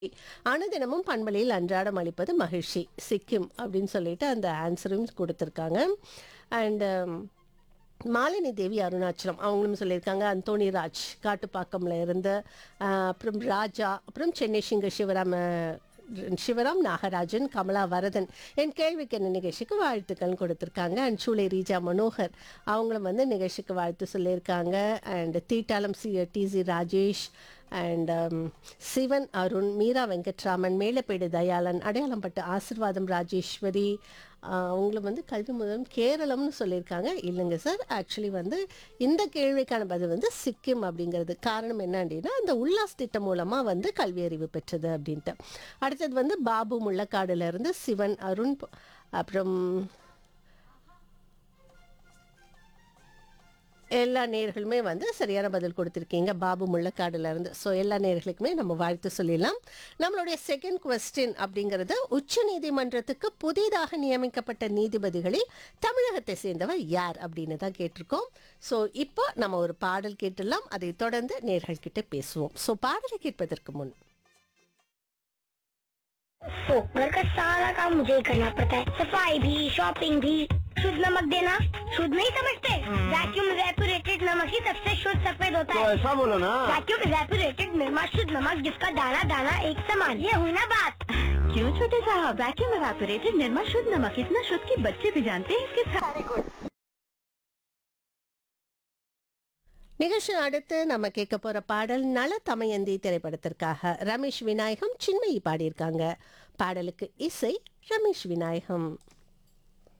அனுதினமும் பண்பலையில் அன்றாடம் அளிப்பது மகிழ்ச்சி சிக்கிம் அப்படின்னு சொல்லிட்டு அந்த ஆன்சரும் கொடுத்துருக்காங்க அண்ட் மாலினி தேவி அருணாச்சலம் அவங்களும் சொல்லியிருக்காங்க அந்தோணி ராஜ் காட்டுப்பாக்கம்ல இருந்து அஹ், அப்புறம் ராஜா அப்புறம் சென்னை சிங்க சிவராம சிவராம் நாகராஜன் கமலா வரதன் என் கேள்விக்கு என்ன நிகழ்ச்சிக்கு வாழ்த்துக்கள் கொடுத்துருக்காங்க அண்ட் சூளை ரீஜா மனோகர் அவங்களும் வந்து நிகழ்ச்சிக்கு வாழ்த்து சொல்லியிருக்காங்க and Theetalam C DC Rajesh and Sivan Arun Meera Venkatraman Melapedu Dhayalan Adaiyalampattu Asirvatham Rajeswari ஆஹ் அவங்களும் வந்து கல்வி முதலும் கேரளம்னு சொல்லியிருக்காங்க இல்லைங்க சார் ஆக்சுவலி வந்து இந்த கேள்விக்கான பதில் வந்து சிக்கிம் அப்படிங்கிறது காரணம் என்ன அப்படின்னா அந்த உல்லாஸ் திட்டம் மூலமாக வந்து கல்வி அறிவு பெற்றது அப்படின்ட்டு அடுத்தது வந்து பாபு முள்ளக்காடுல இருந்து சிவன் அருண் அப்புறம் எல்லா நேர்களுமே வந்து சரியான பதில் கொடுத்துருக்கீங்க பாபு முள்ளக்காடுல இருந்து ஸோ எல்லா நேர்களுக்குமே நம்ம வாழ்த்து சொல்லிடலாம் நம்மளுடைய செகண்ட் கொஸ்டின் அப்படிங்கிறது உச்ச நீதிமன்றத்துக்கு புதிதாக நியமிக்கப்பட்ட நீதிபதிகளில் தமிழகத்தை சேர்ந்தவர் யார் அப்படின்னு தான் கேட்டிருக்கோம் ஸோ இப்போ நம்ம ஒரு பாடல் கேட்டுடலாம் அதை தொடர்ந்து நேர்கள் கிட்ட பேசுவோம் ஸோ பாடலை கேட்பதற்கு முன் तो घर का सारा काम मुझे ही करना पड़ता है सफाई भी शॉपिंग भी शुद्ध नमक देना शुद्ध नहीं समझते वैक्यूम रेपुरेटेड नमक ही सबसे शुद्ध सफेद होता तो है ऐसा बोलो ना वैक्यूम रेपुरेटेड निर्मा शुद्ध नमक जिसका दाना दाना एक समान ये हुई ना बात क्यों छोटे साहब वैक्यूम एवापोरेटेड निर्मा शुद्ध नमक इतना शुद्ध कि बच्चे भी जानते हैं इसके सारे गुण நிகழ்ச்சி அடுத்து நம்ம கேட்க போற பாடல் நல தமயந்தி திரைப்படத்திற்காக ரமேஷ் விநாயகம் சின்மயி பாடியிருக்காங்க பாடலுக்கு இசை ரமேஷ் விநாயகம்